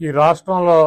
ఈ రాష్ట్రంలో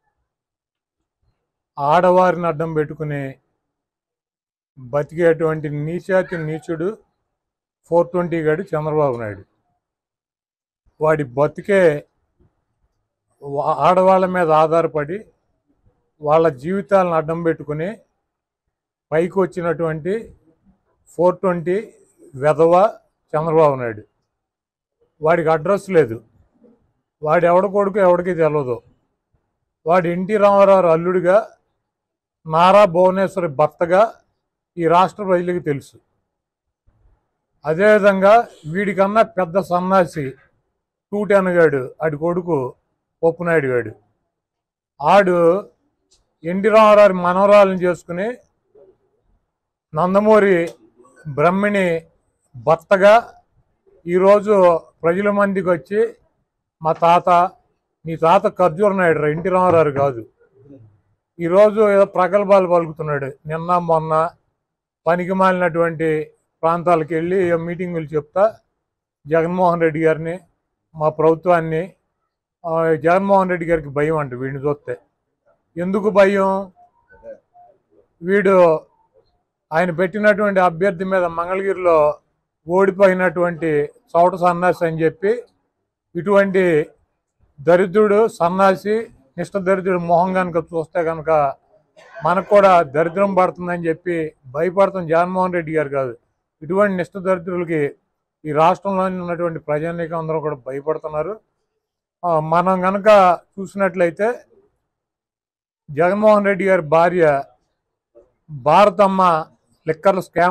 ఆడవారిని అడ్డం పెట్టుకుని బతికేటువంటి నీచాతి నీచుడు ఫోర్ ట్వంటీ గాడు చంద్రబాబు నాయుడు వాడి బతికే వా- ఆడవాళ్ళ మీద ఆధారపడి వాళ్ళ జీవితాలను అడ్డం పెట్టుకుని పైకి వచ్చినటువంటి ఫోర్ ట్వంటీ వెధవ చంద్రబాబు నాయుడు వాడికి అడ్రస్ లేదు వాడు ఎవడ కొడుకు ఎవడికి తెలియదు వాడు ఎన్టీ రామారావు అల్లుడిగా నారా భువనేశ్వరి భర్తగా ఈ రాష్ట్ర ప్రజలకు తెలుసు అదేవిధంగా వీడికన్నా పెద్ద సన్నాసి టూటెన్ గాడు ఆడి కొడుకు పొప్పునాయుడు గాడు ఆడు ఎన్టీ రామారావు మనవరాలను చేసుకుని నందమూరి బ్రహ్మిణి భర్తగా ఈరోజు ప్రజల మందికి వచ్చి మా తాత మీ తాత ఖర్జూర నాయుడు రా ఎన్టీ రామారావు కాదు ఈరోజు ఏదో ప్రగల్భాలు పలుకుతున్నాడు నిన్న మొన్న పనికి మాలినటువంటి ప్రాంతాలకు వెళ్ళి ఏదో మీటింగులు చెప్తా జగన్మోహన్ రెడ్డి గారిని మా ప్రభుత్వాన్ని ఆ, జగన్మోహన్ రెడ్డి గారికి భయం అంట వీడిని చూస్తే ఎందుకు భయం వీడు ఆయన పెట్టినటువంటి అభ్యర్థి మీద మంగళగిరిలో ఓడిపోయినటువంటి చౌట సన్నాసి అని చెప్పి ఇటువంటి దరిద్రుడు సన్నాసి నిష్ట దరిద్రుడు మొహం కనుక చూస్తే కనుక మనకు కూడా దరిద్రం పడుతుందని చెప్పి భయపడుతున్న జగన్మోహన్ రెడ్డి గారు కాదు ఇటువంటి నిష్ట దరిద్రులకి ఈ రాష్ట్రంలో ఉన్నటువంటి ప్రజానీకం అందరూ కూడా భయపడుతున్నారు ఆ, మనం కనుక చూసినట్లయితే జగన్మోహన్ రెడ్డి గారి భార్య భారతమ్మ లిక్కర్ల స్కామ్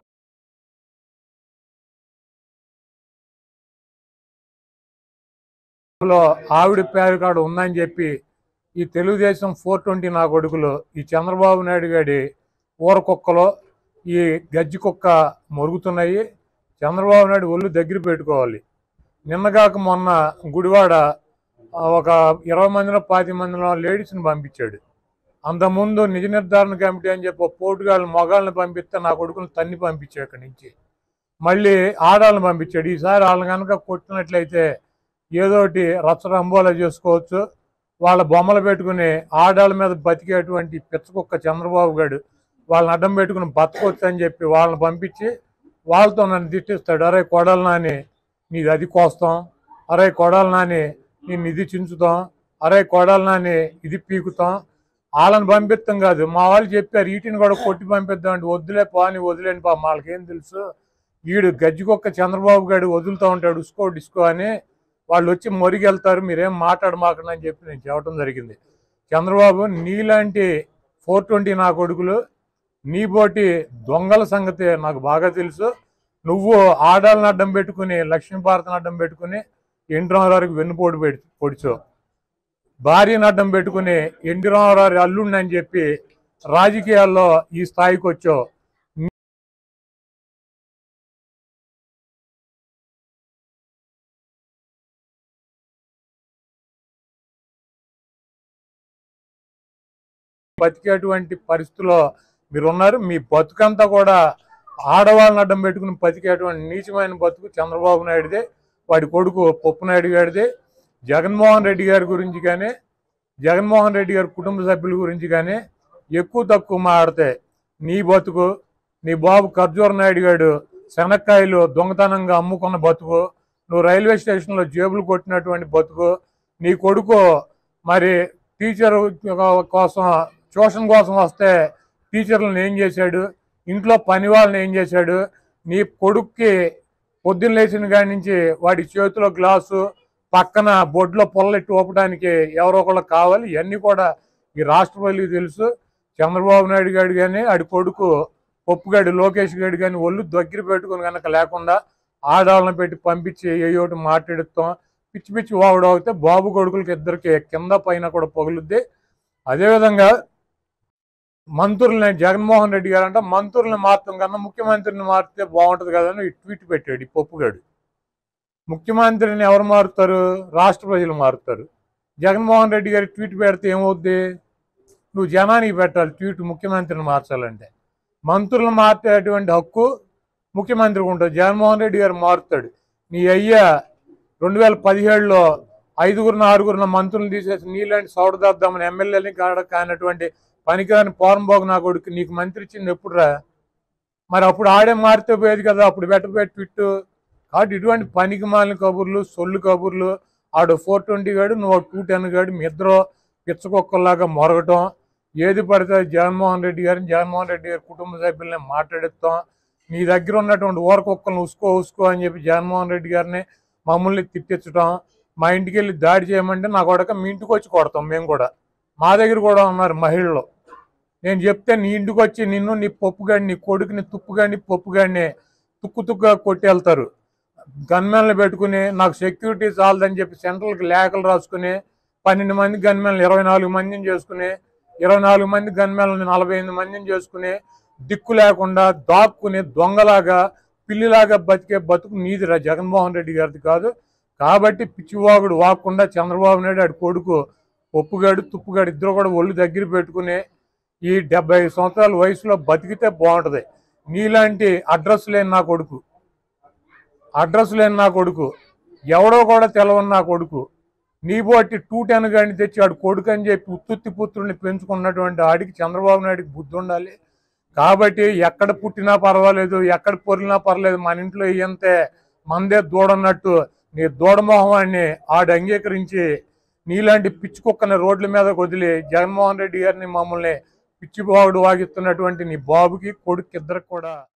లో ఆవిడ పేరు కాడ ఉందని చెప్పి ఈ తెలుగుదేశం ఫోర్ ట్వంటీ నా కొడుకులు ఈ చంద్రబాబు నాయుడు గారి ఊర కుక్కలో ఈ గజ్జి కుక్క మొరుగుతున్నాయి చంద్రబాబు నాయుడు ఒళ్ళు దగ్గర పెట్టుకోవాలి నిన్నగాక మొన్న గుడివాడ ఆ, ఒక ఇరవై మందిలో పాతి మందిలో లేడీస్ని పంపించాడు అంతకుముందు నిజ నిర్ధారణ కమిటీ అని చెప్పి పోటుగాళ్ళు మొగాళ్ళని పంపిస్తే నా కొడుకుని తన్ని పంపించాడు ఇక్కడి నుంచి మళ్ళీ ఆడాళ్ళని పంపించాడు ఈసారి వాళ్ళని కనుక కొట్టినట్లయితే ఏదో ఒకటి రచ్చరంబోలా చేసుకోవచ్చు వాళ్ళ బొమ్మలు పెట్టుకుని ఆడాళ్ళ మీద బతికేటువంటి పిచ్చకుక్క చంద్రబాబు గారు వాళ్ళని అడ్డం పెట్టుకుని బతకొచ్చు అని చెప్పి వాళ్ళని పంపించి వాళ్ళతో నన్ను తిట్టిస్తాడు అరే కొడాలి నాని నీది అది కోస్తాం అరే కొడాలి నాని నేను ఇది చించుతాం అరే కొడాలి నాని ఇది పీకుతాం వాళ్ళని పంపిస్తాం కాదు మా వాళ్ళు చెప్పారు వీటిని కూడా కొట్టి పంపిద్దాం అంటే వద్దులే పాని వదిలేని పా వాళ్ళకేం తెలుసు వీడు గజ్జికొక్క చంద్రబాబు గారు వదులుతూ ఉంటాడు ఉసుకో డిస్కో అని వాళ్ళు వచ్చి మొరిగెళ్తారు మీరేం మాట్లాడమాకండి అని చెప్పి నేను చెప్పడం జరిగింది చంద్రబాబు నీలాంటి ఫోర్ ట్వంటీ నా కొడుకులు నీ బోటి దొంగల సంగతి నాకు బాగా తెలుసు నువ్వు ఆడాలను అడ్డం పెట్టుకుని లక్ష్మీభారతిని అడ్డం పెట్టుకుని ఎన్టీ రామారావుకి వెన్నుపోటు పెట్టి పొడిచావు భార్యను అడ్డం పెట్టుకుని ఎన్టీ రామారావు అల్లుడిని అని చెప్పి రాజకీయాల్లో ఈ స్థాయికి వచ్చావు బతికేటువంటి పరిస్థితిలో మీరు ఉన్నారు మీ బతుకంతా కూడా ఆడవాళ్ళని అడ్డం పెట్టుకుని బతికేటువంటి నీచమైన బతుకు చంద్రబాబు నాయుడుదే వాడి కొడుకు పప్పు నాయుడు గారిదే జగన్మోహన్ రెడ్డి గారి గురించి కానీ జగన్మోహన్ రెడ్డి గారి కుటుంబ సభ్యుల గురించి కానీ ఎక్కువ తక్కువ మాడితే నీ బతుకు నీ బాబు ఖర్జూర నాయుడు గారు శనక్కాయలు దొంగతనంగా అమ్ముకున్న బతుకు నువ్వు రైల్వే స్టేషన్లో జేబులు కొట్టినటువంటి బతుకు నీ కొడుకు మరి టీచర్ కోసం ట్యూషన్ కోసం వస్తే టీచర్లను ఏం చేశాడు ఇంట్లో పని వాళ్ళని ఏం చేశాడు నీ కొడుక్కి పొద్దున్న లేచిన కాడి నుంచి వాడి చేతిలో గ్లాసు పక్కన బొడ్లో పొల్లెట్టి ఊపడానికి ఎవరో ఒకళ్ళు కావాలి ఇవన్నీ కూడా ఈ రాష్ట్ర ప్రజలకు తెలుసు చంద్రబాబు నాయుడు గారు కానీ ఆడి కొడుకు పప్పుగాడు లోకేష్ గారు కానీ ఒళ్ళు దగ్గర పెట్టుకుని కనుక లేకుండా ఆడవాళ్ళని పెట్టి పంపించి ఏ ఒకటి మాట్లాడుతాం పిచ్చి పిచ్చి వాగుడు అవుతే బాబు కొడుకులకి ఇద్దరికి కింద పైన కూడా పగులుద్ది అదేవిధంగా మంత్రుల్ని జగన్మోహన్ రెడ్డి గారు అంటే మంత్రుల్ని మార్చడం కన్నా ముఖ్యమంత్రిని మారితే బాగుంటుంది కదా అని ట్వీట్ పెట్టాడు ఈ పప్పుగాడు ముఖ్యమంత్రిని ఎవరు మారుతారు రాష్ట్ర ప్రజలు మారుతారు జగన్మోహన్ రెడ్డి గారి ట్వీట్ పెడితే ఏమవుద్ది నువ్వు జనానికి పెట్టాలి ట్వీట్ ముఖ్యమంత్రిని మార్చాలంటే మంత్రులను మార్చేటువంటి హక్కు ముఖ్యమంత్రికి ఉంటుంది జగన్మోహన్ రెడ్డి గారు మారుతాడు నీ అయ్యా రెండు వేల పదిహేడులో ఐదుగురు ఆరుగురున మంత్రులను తీసేసి నీలాంటి సౌడదాద్దామని ఎమ్మెల్యేని కాడ కానటువంటి పనికిరాని పోరంబోగు నా కొడుకు నీకు మంత్రి ఇచ్చింది ఎప్పుడురా మరి అప్పుడు ఆడే మారితే పోయేది కదా అప్పుడు పెట్టబెట్టి ట్విట్టు కాబట్టి ఇటువంటి పనికి మాలిన కబుర్లు సొల్లు కబుర్లు ఆడు ఫోర్ ట్వంటీ గాడు నువ్వు టూ టెన్ గాడు మీ ఇద్దరు పిచ్చకొక్కలాగా మొరగటం ఏది పడితే అది జగన్మోహన్ రెడ్డి గారిని జగన్మోహన్ రెడ్డి గారి కుటుంబ సభ్యుల్ని మాట్లాడిస్తాం నీ దగ్గర ఉన్నటువంటి ఊరకొక్కలను ఉసుకో ఉసుకో అని చెప్పి జగన్మోహన్ రెడ్డి గారిని మమ్మల్ని తిట్టించడం మా ఇంటికి వెళ్ళి దాడి చేయమంటే నా కొడక మీ ఇంటికి వచ్చి కొడతాం మేము కూడా మా దగ్గర కూడా ఉన్నారు మహిళలు నేను చెప్తే నీ ఇంటికి వచ్చి నిన్ను నీ పప్పుగాడిని నీ కొడుకుని తుప్పుగాడిని పప్పుగాడిని తుక్కు తుక్కుగా కొట్టేళ్తారు గన్మెన్లు పెట్టుకుని నాకు సెక్యూరిటీ చాలదని చెప్పి సెంట్రల్కి లేఖలు రాసుకుని పన్నెండు మంది గన్మెన్లు ఇరవై నాలుగు మందిని చేసుకుని ఇరవై నాలుగు మంది గన్మెన్లని నలభై ఎనిమిది మందిని చేసుకుని దిక్కు లేకుండా దాక్కుని దొంగలాగా పిల్లిలాగా బతికే బతుకు నీదిరా జగన్మోహన్ రెడ్డి గారిది కాదు కాబట్టి పిచ్చివాగుడు వాక్కుండా చంద్రబాబు నాయుడు ఆడి కొడుకు పప్పుగాడు తుప్పుగాడు ఇద్దరు కూడా ఒళ్ళు దగ్గర పెట్టుకుని ఈ డెబ్బై సంవత్సరాల వయసులో బతికితే బాగుంటుంది నీలాంటి అడ్రస్ లేని నా కొడుకు అడ్రస్ లేని నా కొడుకు ఎవడో కూడా తెలవని నా కొడుకు నీ బట్టి టూ టెన్ గాడిని తెచ్చి ఆడు కొడుకు అని చెప్పి ఉత్తుత్తి పుత్రుల్ని పెంచుకున్నటువంటి ఆడికి చంద్రబాబు నాయుడికి బుద్ధి ఉండాలి కాబట్టి ఎక్కడ పుట్టినా పర్వాలేదు ఎక్కడ పొరినా పర్లేదు మన ఇంట్లో ఇయ్యంతే మందే దూడన్నట్టు నీ దూడమోహమాన్ని ఆడు అంగీకరించి నీలాంటి పిచ్చి కుక్కని రోడ్ల మీద వదిలి జగన్మోహన్ రెడ్డి గారిని మమ్మల్ని పిచ్చిబావుడు వాగిస్తున్నటువంటి నీ బాబుకి కొడుకు ఇద్దరికి కూడా